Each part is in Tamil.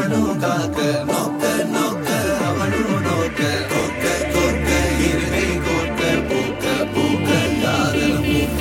அவனும் காக்க நோக்க நோக்க அவனும் நோக்க கோக்க கோக்க இருகை கோக்க பூக்க பூக்க காதல் பூக்க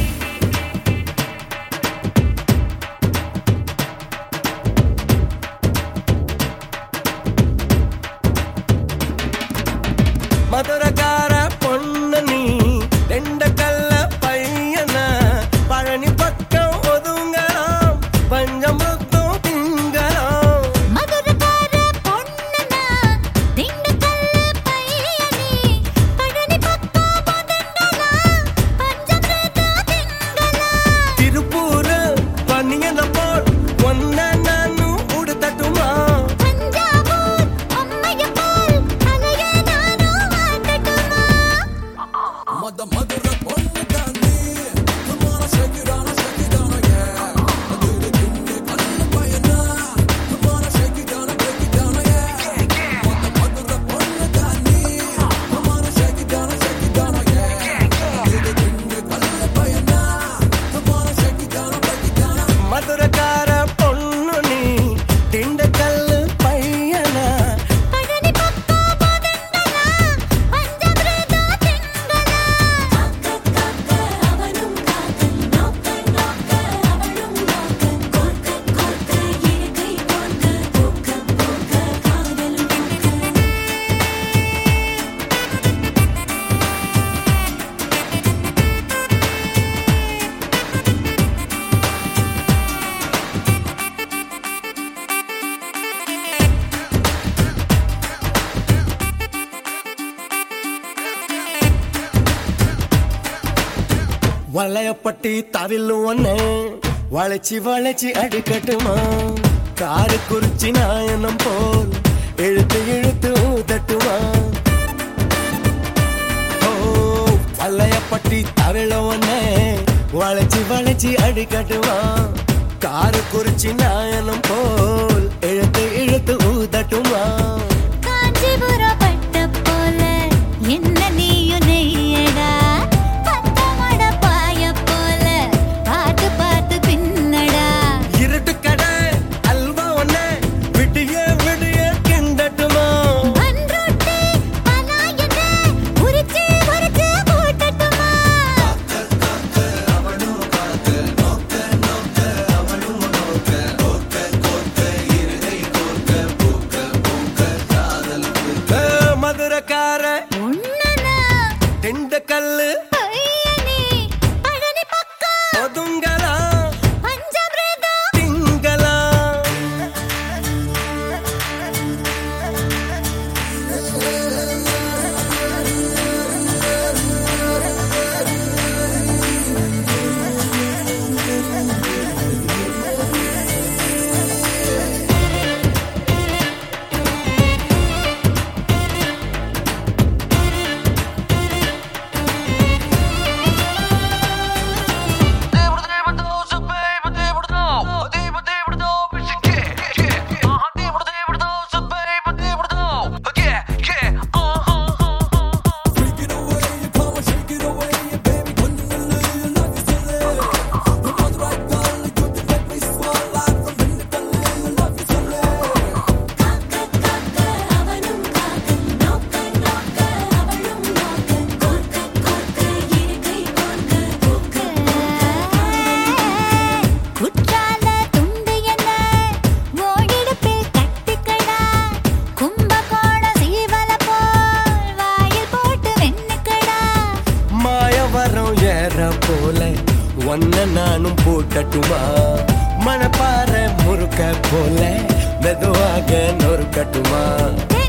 மதுரக்கார பொண்ணு நீ ரெண்ட கல்ல பையன பழனி பக்கம் ஒதுங்கலாம் பஞ்சம் பக்கம் திங்கலாம் மதுரக்கார பொண்ணுனா திண்டுக்கல்ல பையனே பழனி பக்கம் பதண்டலா பஞ்சமிரதா திங்களா திருப்பூர் பனியன போல் ஒன்ன நானும் உடுத்தட்டுமா தஞ்சாவூர் அம்மைய போல் அலைய நானும் ஆட்டட்டுமா மத மதுர பொண்ணு தாண்டி நம்மால சகிடான சகிடான அது திண்டு கண்ணு பையனா நம்மால சகிடான சகிடான மத மதுர பொண்ணு தாண்டி நம்மால சகிடான சகிடான அது திண்டு கண்ணு பையனா நம்மால சகிடான சகிடான மதுரக்கார பொண்ணு நீ திண்டுக்கல் பையன பழனி பக்கம் பதண்டலா பஞ்சமிரதா திங்களா காக்க காக்க அவனும் காக்க நோக்க நோக்க அவளும் நோக்க கோக்க கோக்க இழுக்கை கோக்க பூக்க பூக்க காதலும் பூக்க வளையப்பட்டி தவில்லு ஒண்ணு வளைச்சி வளைச்சி அடிக்கட்டுமா காரு குறிச்சி நாயனம் போல் இழுத்து இழுத்து ஊதட்டுமா ஓ வளையப்பட்டி தவிழ ஒண்ணு வளைச்சி வளைச்சி அடிக்கட்டுமா காரு குறிச்சி நாயனம் போல் இழுத்து இழுத்து ஊதட்டுமா காஞ்சிபுரம் பட்ட போல என்ன நீயும் நெய்யடா பத்தமட பாய போல பார்த்து பார்த்து பின்னடா இருட்டு கடை அல்வா ஒண்ணு விடிய விடிய கிண்டட்டுமா அன்றொட்டி பலாயன உரிச்சு உரிச்சு போட்டட்டுமா ஏ, மதுரக்கார உன்னனா திண்டுக்கல்லு பையனே பழனி பக்கம் ஒதுங்கலா பஞ்சமிரதா திங்களா காக்க காக்க அவனும் காக்க நோக்க நோக்க அவளும் நோக்க கோக்க கோக்க இழுக்கை கோக்க பூக்க குற்றால துண்டு என்ன ஓடிடுப்பில் கட்டிக்கடா கும்பகோண சீவல போல் வாயில் போட்டு வெண்ணுக்கடா மாயவரம் ஏற போல ஒன்ன நானும் போட்டட்டுமா மணப்பாறை முறுக்க போல மெதுவாக நொறுக்கட்டுமா ஏ